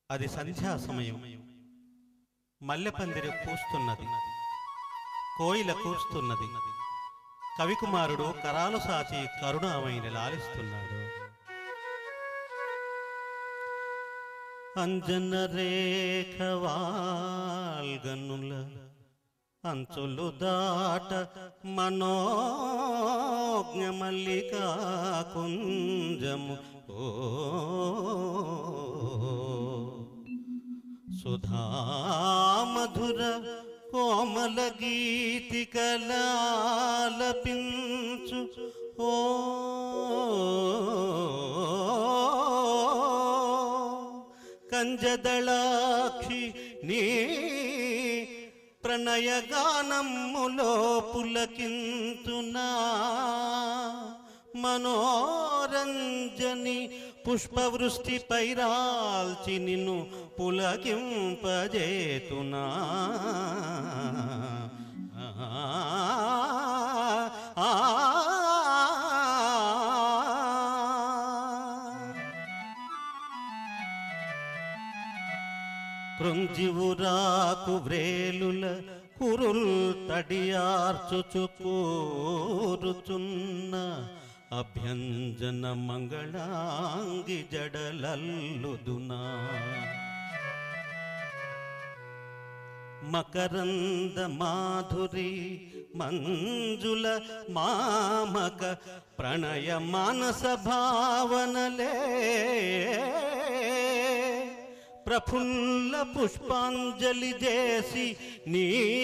అది సంధ్యా సమయం మల్లెపందిరి పూస్తున్నది కోయిల కూస్తున్నది కవికుమారుడు కరాలు సాచి కరుణామయిని లాలిస్తున్నాడు అంజన రేఖ వాల్గనుల అంచులు దాట మనోజ్ఞ మల్లికా కుంజము ఓ సుధామధుర కోమల గీతికలాలపించు ఓ కంజదళాక్షి నీ ప్రణయగానమ్ములో పులకింతునా మనోరంజని పుష్పవృష్టి పైరాల్చి నిన్ను పులకింపజేతునా ఆ, ఆ, కృంజివురాకు వ్రేలుల కురుల్ తడియార్చుచు కూరుచున్న అభ్యంజన మంగళాంగి జడలల్లుదునా మకరంద మాధురి మంజుల మామక ప్రణయ మానస భావనలే ప్రఫుల్ల పుష్పాంజలి చేసి నీ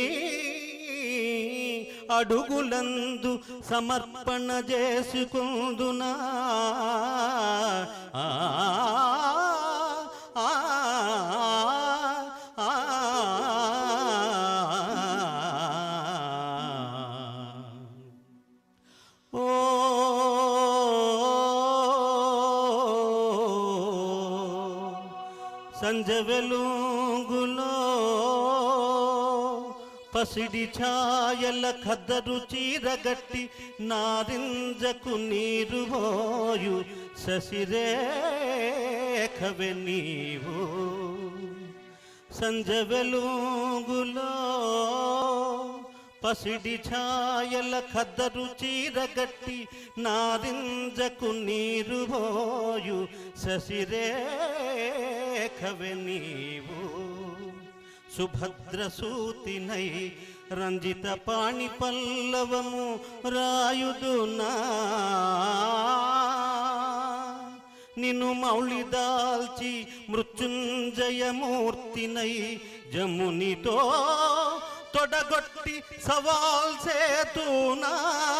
అడుగులందు సమర్పణ చేసుకుందునా ఆ, ఆ, ఆ, ఓ సంజ వెలుగులో పసిడి ఛాయల ఖద్దరు చీరగట్టి నారింజకు నీరు పోయు శశిరేఖవె నీవు సంజ వెలుగులో పసిడి ఛాయల ఖద్దరు చీరగట్టి నారింజకు నీరు పోయు శశిరేఖవె నీవు సుభద్ర సూతినై రంజిత పాణి పల్లవము రాయుదునా నిన్ను మౌళి దాల్చి మృత్యుంజయమూర్తినై జమునితో తొడగొట్టి సవాల్ సేతునా